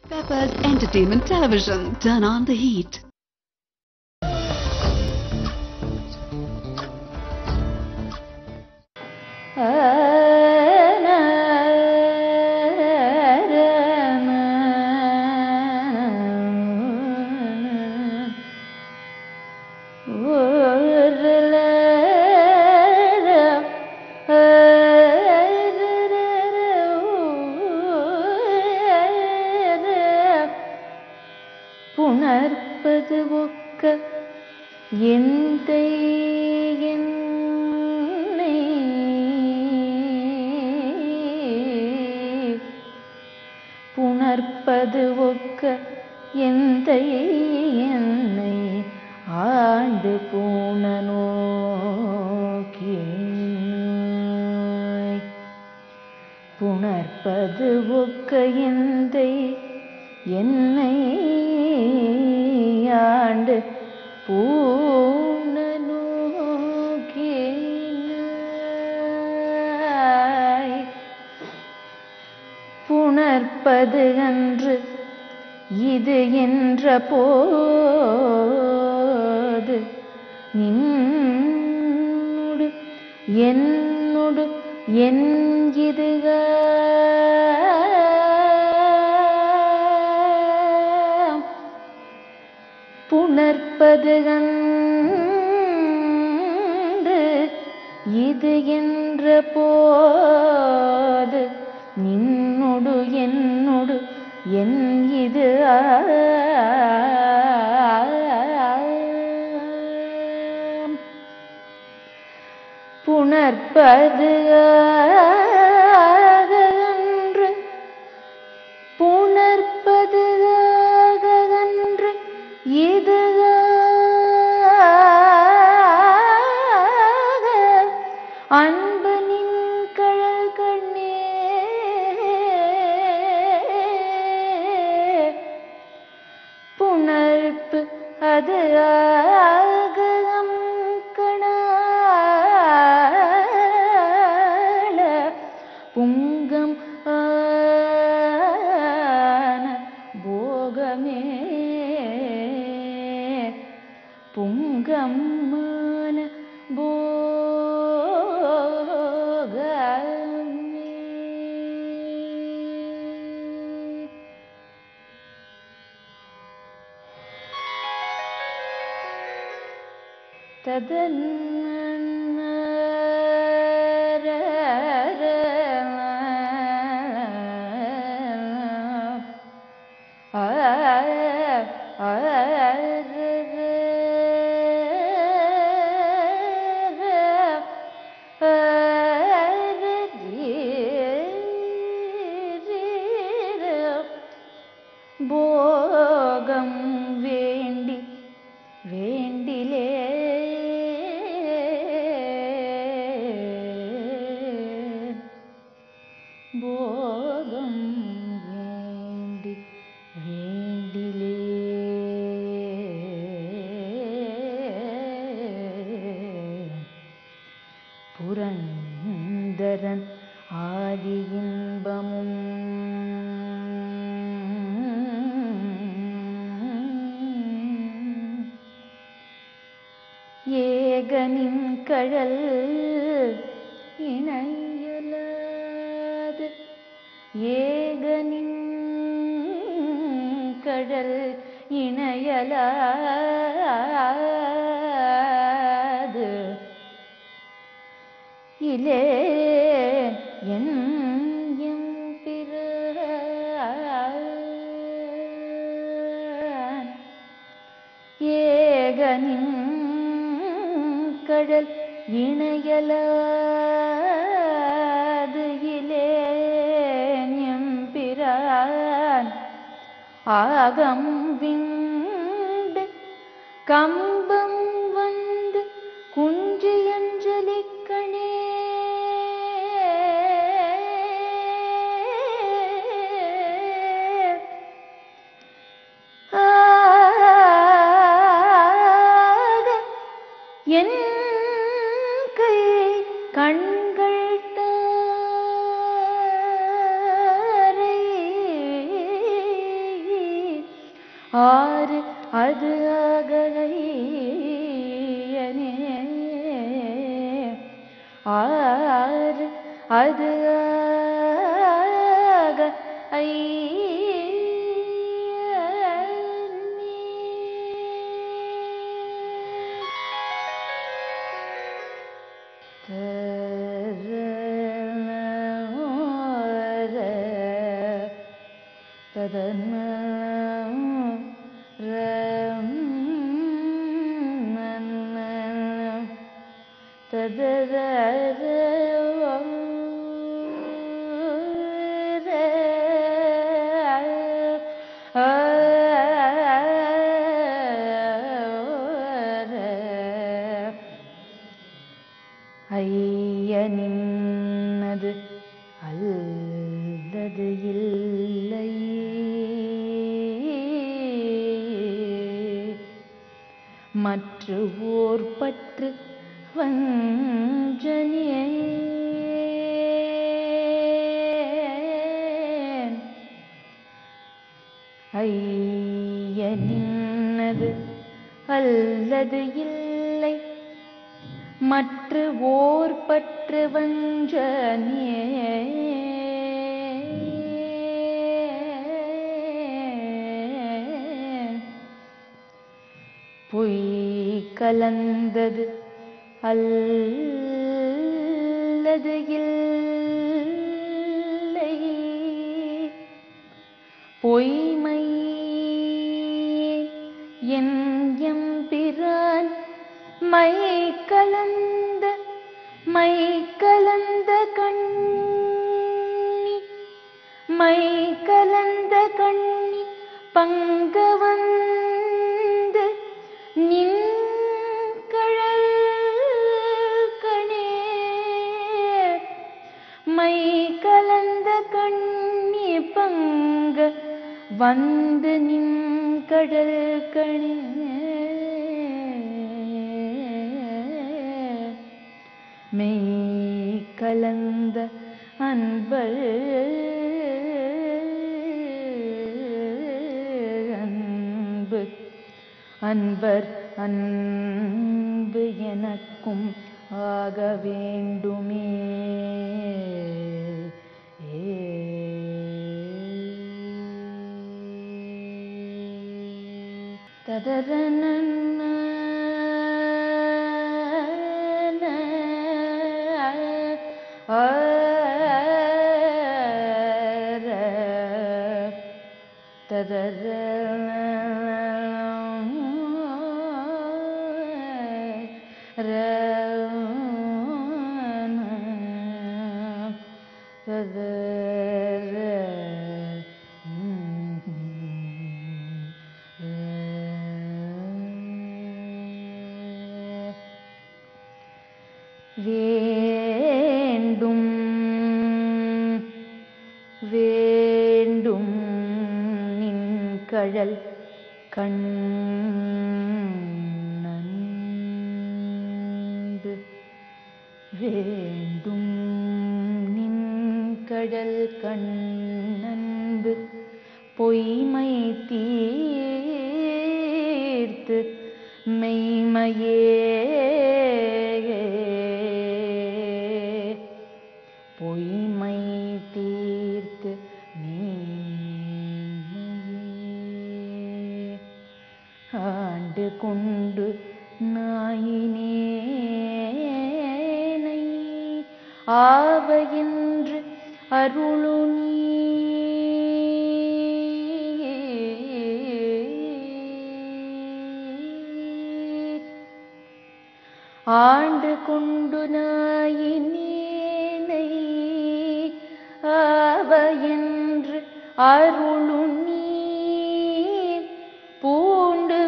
Peppers Entertainment Television. Turn on the heat. புணர்ப்பது ஒக்க எந்தை என்னை புணர்ப்பது ஒக்க எந்தை என்னை ஆண்டு பூண நோக்கி புணர்ப்பது ஒக்க எந்தை என்னை ஆண்டு பூண நோக்கினாய் புணர்ப்பது அன்று இது என்ற போது நின்னோடு என்னோடு என் இதுகா புணர்ப்பது கண்டு இது என்ற போது நின்னொடு என்னொடு என் இது ஆம். புணர்ப்பது அன்று புணர்ப்பது அன்று இதுகாக அன்பு நின் கழல் கண்ணே புணர்ப்பு அது ஆகம் கணால புங்கம் ஆன போகமே புங்கம்மான போகமே போகம் வேண்டி வேண்டிலே போகம் வேண்டி வேண்டிலே புரந்தரன் ஆதி இன்பமும் ஏகனின் கழல் இணையலாது ஏகனின் கழல் இணையலாது இலே என் எம்பிரான் ஏகனின் கடல் இணையலாது இலேன் எம்பிரான் ஆகம் விண்டு கம்பம் வந்து குஞ்சு அஞ்சலிக்கணே ஆக என் கை கண்கள் தாரை ஆறு அது அகையனே ஆறு அது ஆக ஐயனின்னது அல்லது இல்லை மற்ற ஓர் பற்று வஞ்சனியே ஐயனின்னது அல்லது இல்லை மற்ற ஓர் பற்று வஞ்சனியே பொய் கலந்தது அல்லது இல்லை பொய்மை என் எம்பிரான் மை கலந்த மை கலந்த கண்ணி மை கலந்த கண்ணி பங்க வந்து நின் கழல் கணே மை கலந்த கண்ணி பங்க வந்து நின் கடல் கணே மெய் கலந்த அன்பர் அன்பு அன்பர் அன்பு எனக்கும் ஆக வேண்டுமே ததரன வேண்டும் வேண்டும் நின் கழல் கண்ணன்பு வேண்டும் நின் கழல் கண்ணன்பு பொய்மை தீர்த்து மெய்மையே பொய்மை தீர்த்து மெய்மையே ஆண்டு கொண்டு நாயினேனை ஆவையின்று அருளு நீ ஆண்டு கொண்டு நாயினேனை ஆவையென்று அருளு நீ பூண்டு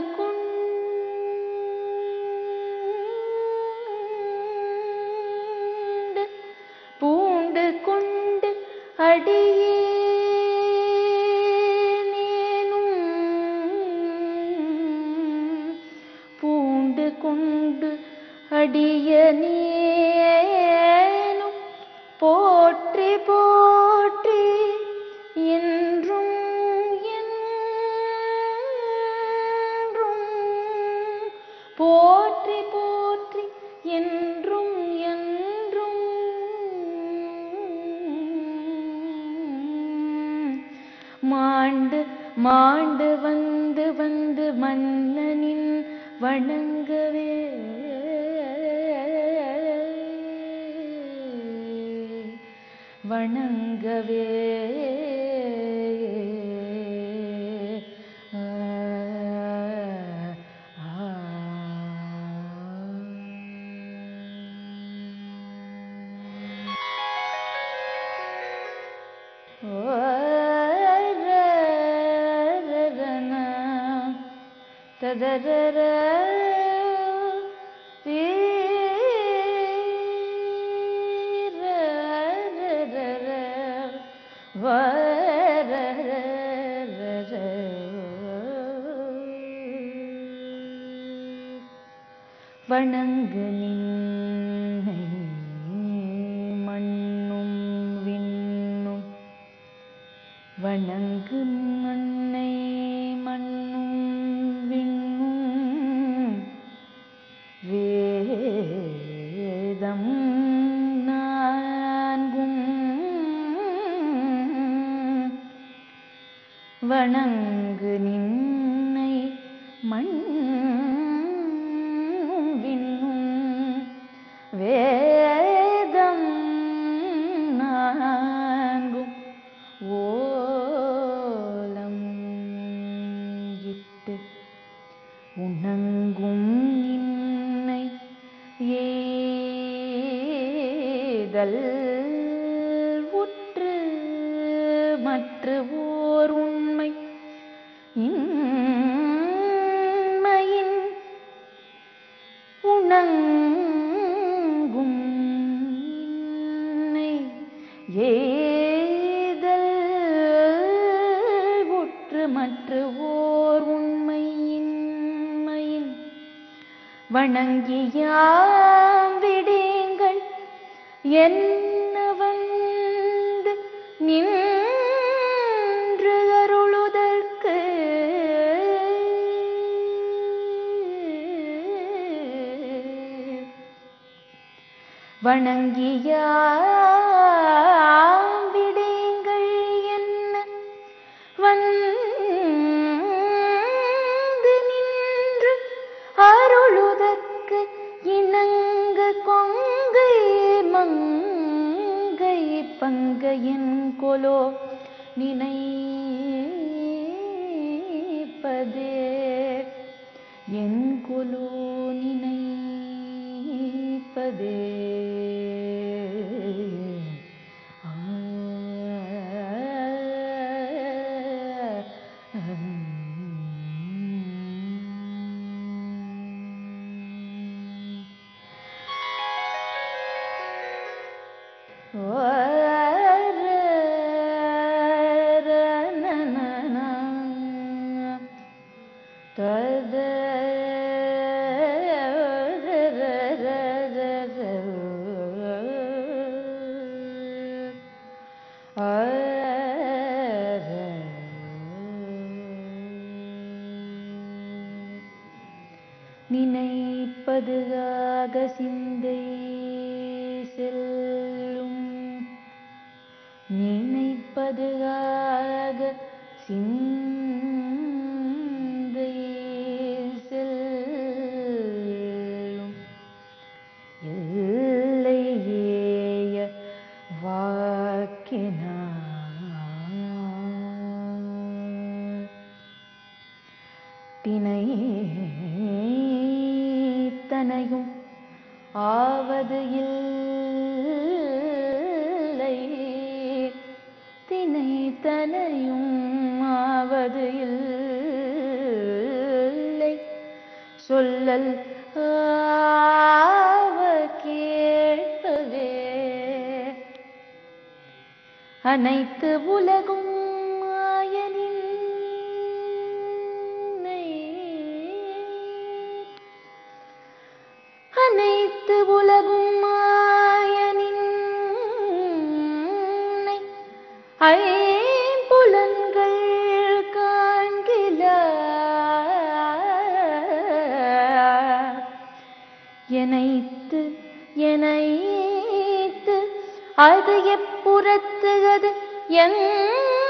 கொண்டு பூண்டு கொண்டு அடியேனும் பூண்டு கொண்டு அடியனேனும் போற்றி போற்றி என்றும் மாண்டு மாண்டு வந்து வந்து மன்னனின் வணங்கவே வணங்கவே ஆ, ஆ. ஓ, ர, ர, ர, ந. ததரர, தீ, ர, ர, ர, ர. வ, ர, ர, ர, ர. வணங்கு நின்னை மண்ணும் விண்ணும் வணங்கு மண்ணை மண்ணும் விண்ணும் வேதம் நான்கும் வணங்கு நின்னை மண்ணும் விண்ணும் வேதம் நான்கும் ஓலம் இட்டு உணங்கும் நின்னை ஏதல் உற்று மற்ற ஓர் உண்மை இன்மையின் உணங்கும் நின்னை ஏதல் உற்று மற்ற ஓர் உண்மையின்மையின் வணங்கியாம் விடீங்கள் என்ன வந்து நின்று அருளுதற்கு வணங்கியாம் விடீங்கள் என்ன வந்து நின்று அருளுதற்கு இணங்க கொங்கை மங்கை பங்கையின் கொலோ நினைப்பதே என் கொலோ நினைப்பதே ஆ, ஓ, ர, ர, ந, ந, ந. தத ர, ர, ர, ர. ஆ, ர. நினைப்பதுகாக சிந்தை செல்லும் நினைப்பதுகாக சிந்தை செல்லும் எல்லையேய வாக்கினான் தினை தனையும் ஆவது இல்லை தினை தனையும் ஆவது இல்லை சொல்லல் ஆவ கேட்பவே அனைத்து உலகும் மாயனின் அனைத்து உலகும் மாயனின் ஐம்புலன்கள் காண்கில எனைத்து எனைத்து அது எப்புறத்து அது என்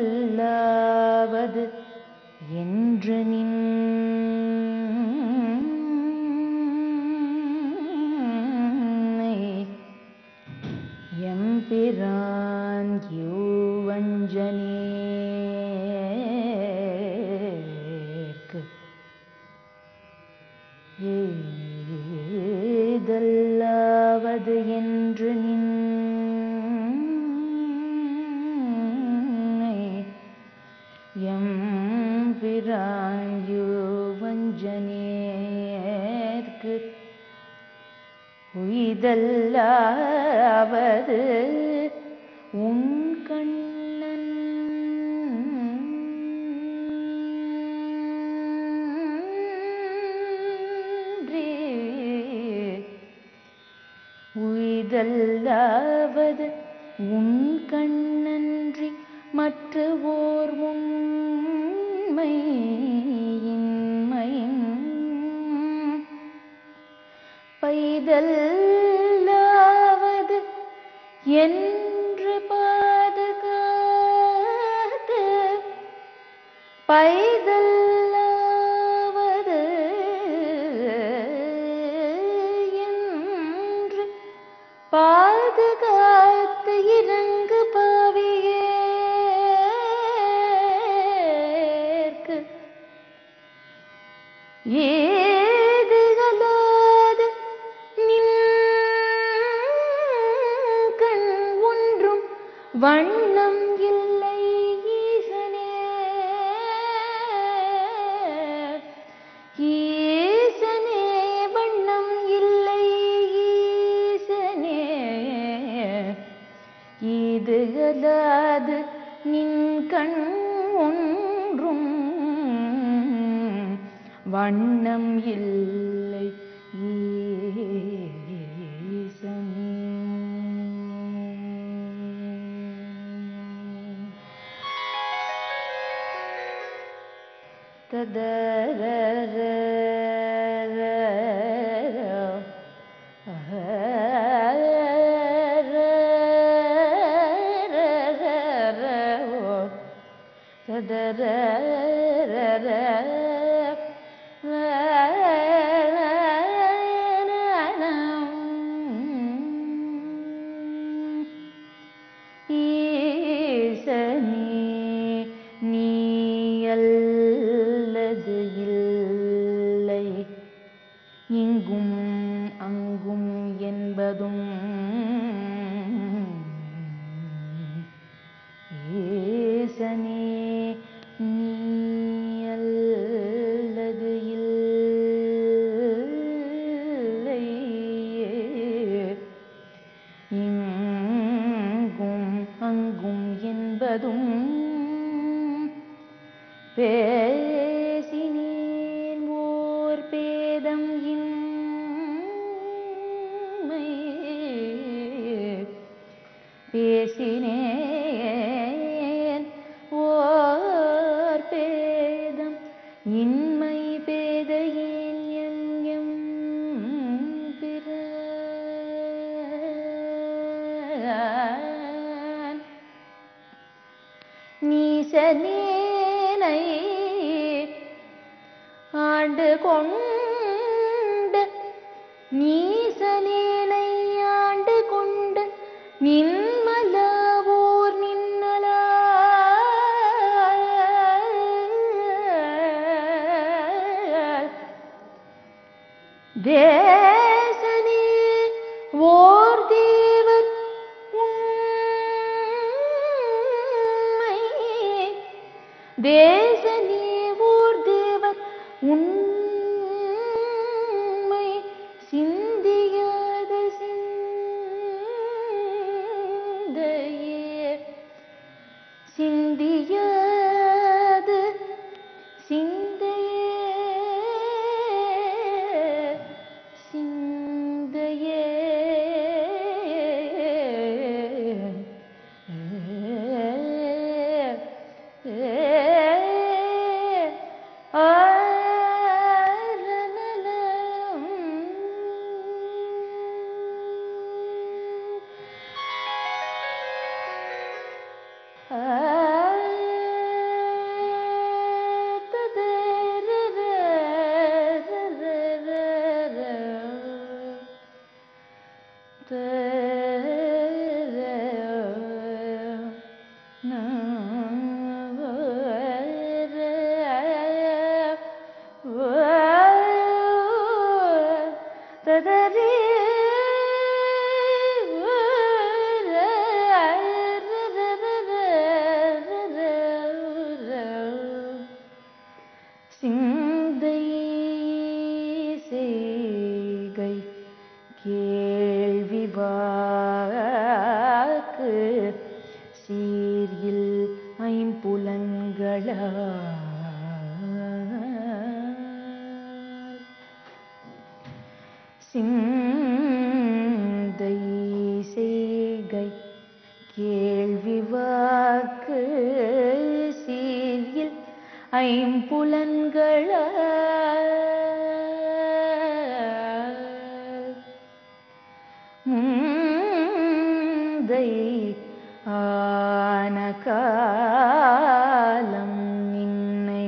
உய்தல்லாவது என்று நின்னை எம்பிரான் யூவஞ்சனேற்கு ஏதல்லாவது என்று நின்னை எம்பிராயுவஞ்சனேற்கு உய்தல்லாவது உன் கண்ணன் உய்தல்லாவது உன் கண்ணன்றி மற்ற ஓர் உண்மை இன்மையின் பைதல்லாவது என்று பாதுகாத்து பைதல்லாவது என்று பாதுகாத்து இறங்கு பாவியேற்கு ஏதுகலாது நின் கண் ஒன்றும் வண்ணம் இல்லை ஈசனே ஈசனே வண்ணம் இல்லை ஈசனே இதுகலாது நின் கண் ஒன்றும் வண்ணம் இல்லை ஈசனே ஈசனே நீ அல்லது இல்லை இங்கும் அங்கும் என்பதும் ஈசனே நீ அல்லது இல்லை இங்கும் அங்கும் என்பதும் பேசினேன் ஓர் பேதம் இன்மை பேசினேன் ஓர் பேதம் இன்மை பேதையேன் என் எம் பிரான் நீசனேனை ஆண்டு கொண்டு நீசனேனை ஆண்டு கொண்டு நின்மலாவோர் நின்னலா தேசனே ஓர் தேவர் உண்மை தேசனே ஓர் தேவர் உண்மை சிந்த கேள்வி வாக்கு சீரில் ஐம்புலன்களால் சிந்தை செய்கை கேள்வி வாக்கு சீரில் ஐம்புலன்களால் முந்தை ஆன காலம் நின்னை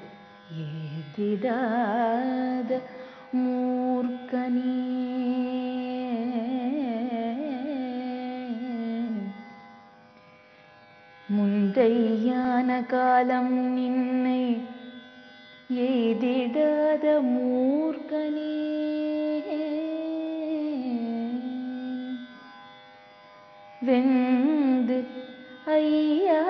ஏதிடாத மூர்க்கனே முந்தையான காலம் நின்னை எய்திடாத மூர்க்கனே வெந்து ஐயா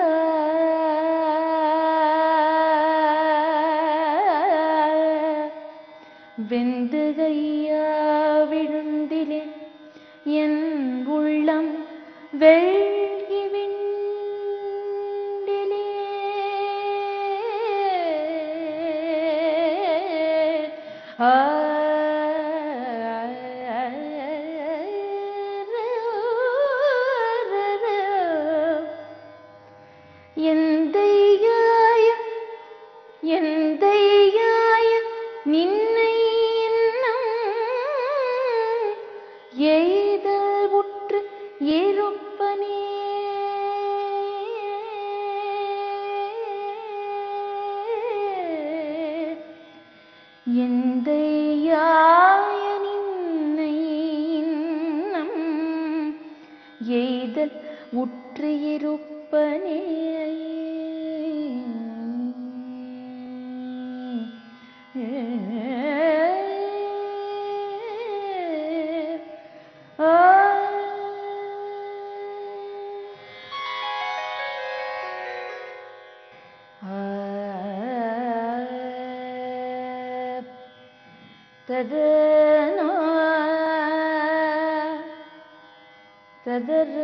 வெந்து ஐயா விழுந்திலே என் உள்ளம் வெள்கி விண்டிலே ஆ எந்தையாய எந்தையாய நின்னை எண்ணம் எய்தல் உற்று இருப்பனே எந்தையாய நின்னை இன்னம் எய்தல் உற்று இருப்பனே ததனோ ததர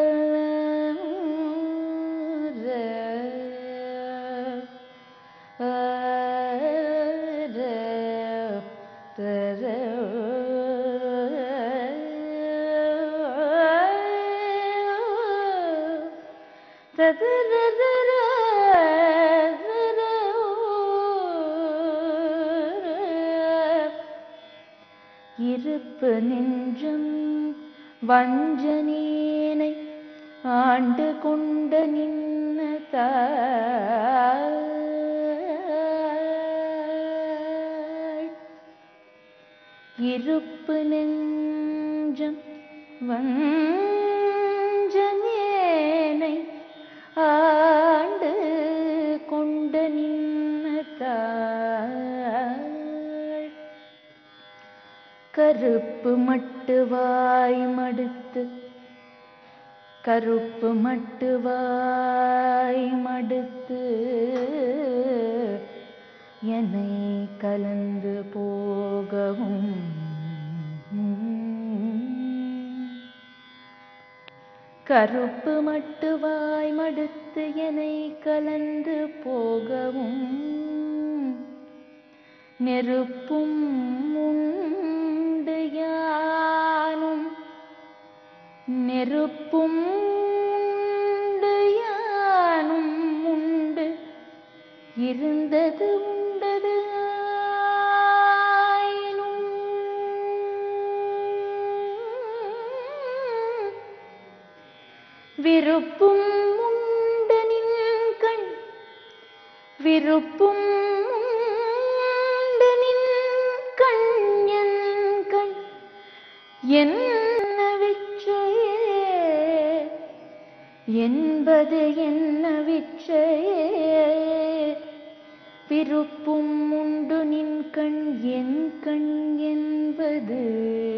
இருப்பு நெஞ்சம் வஞ்சனேனை ஆண்டு கொண்ட நின்ன தாய் இருப்பு நெஞ்சம் வஞ்சனேனை ஆண்டு கொண்ட நின்ன தாய் கருப்பு மட்டுவாய் மடுத்து கருப்பு மட்டுவாய் மடுத்து என்னை கலந்து போகவும் கருப்பு மட்டுவாய் மடுத்து என்னை கலந்து போகவும் நெருப்பும் உண்டு யானும் நெருப்பும் உண்டு யானும் உண்டு இருந்தது உண்டது ஆயினும் விருப்பும் உண்டு நின் கண் விருப்பும் உண்டு நின் கண் என் கண் என்ன விச்சையே என்பது என்ன விச்சையே விருப்பும் உண்டு நின் கண் என் கண் என்பது